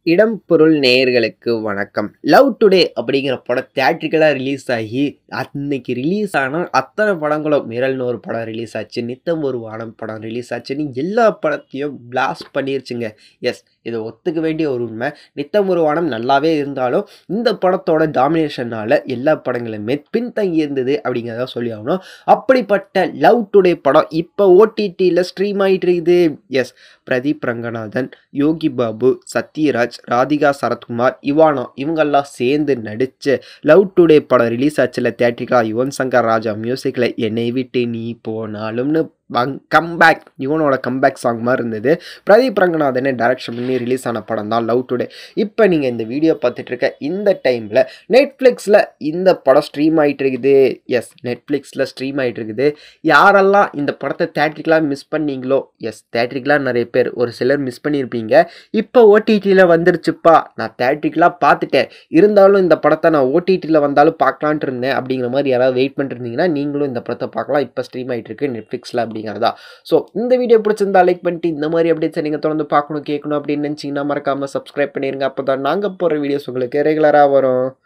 இடம் பொருள் நேயர்களுக்கு வணக்கம் லவ் டுடே அப்படிங்கிற படம் தேட்ரிக்கலாக ரிலீஸ் ஆகி அன்னைக்கு ரிலீஸ் ஆன அத்தனை படங்களும் மிரல்னு ஒரு படம் ரிலீஸ் ஆச்சு நித்தம் ஒரு வானம் படம் ரிலீஸ் ஆச்சுன்னு எல்லா படத்தையும் பிளாஸ்ட் பண்ணிருச்சுங்க எஸ் இது ஒத்துக்க வேண்டிய ஒரு உண்மை நித்தம் ஒரு வானம் நல்லாவே இருந்தாலும் இந்த படத்தோட டாமினேஷனால் எல்லா படங்களுமே பின்தங்கி இருந்தது அப்படிங்கிறத சொல்லி ஆகணும் அப்படிப்பட்ட லவ் டுடே படம் இப்போ ஓடிடியில் ஸ்ட்ரீம் ஆகிட்டு இருக்குது எஸ் பிரதீப் ரங்கநாதன் யோகி பாபு சத்யராஜ் ராதிகா சரத்குமார் இவானா இவங்கெல்லாம் சேர்ந்து நடித்த லவ் டுடே படம் ரிலீஸ் ஆச்சுல தேட்ரிக்கா யுவன் சங்கர் ராஜா மியூசிக்கில் என்னை விட்டு நீ போனாலும்னு கம்பேக் யுவனோட கம்பேக் சாங் மாதிரி இருந்தது பிரதீப் ரங்கநாதனே டைரக்ஷன் பண்ணி ரிலீஸ் ஆன படம் தான் லவ் டுடே இப்போ நீங்கள் இந்த வீடியோ பார்த்துட்டு இருக்க இந்த டைமில் நெட்ஃப்ளிக்ஸில் இந்த படம் ஸ்ட்ரீம் ஆகிட்டு இருக்குது எஸ் நெட்ஃப்ளிக்ஸில் ஸ்ட்ரீம் ஆகிட்டு இருக்குது யாரெல்லாம் இந்த படத்தை தேட்ரிக்கலாக மிஸ் பண்ணீங்களோ எஸ் தேட்ரிக்கலாக நிறைய பேர் ஒரு சிலர் மிஸ் பண்ணியிருப்பீங்க இப்போ ஓடிடியில் வந்துருச்சுப்பா நான் தேட்ரிக்கலாக பார்த்துட்டேன் இருந்தாலும் இந்த படத்தை நான் ஓடிடியில் வந்தாலும் பார்க்கலான்ட்டு இருந்தேன் அப்படிங்கிற மாதிரி யாராவது வெயிட் பண்ணிட்டு இருந்தீங்கன்னா நீங்களும் இந்த படத்தை பார்க்கலாம் இப்போ ஸ்ட்ரீம் ஆகிட்டு இருக்கு நெட்ஃப்ளிக்ஸில் அப்படிங்கிறதா ஸோ இந்த வீடியோ பிடிச்சிருந்தா லைக் பண்ணிட்டு இந்த மாதிரி அப்டேட்ஸை நீங்கள் தொடர்ந்து பார்க்கணும் கேட்கணும் அப்படின்னு நினச்சிங்கன்னா மறக்காமல் சப்ஸ்கிரைப் பண்ணிடுங்க அப்போ தான் நாங்கள் போகிற வீடியோஸ் உங்களுக்கு ரெகுலராக வரும்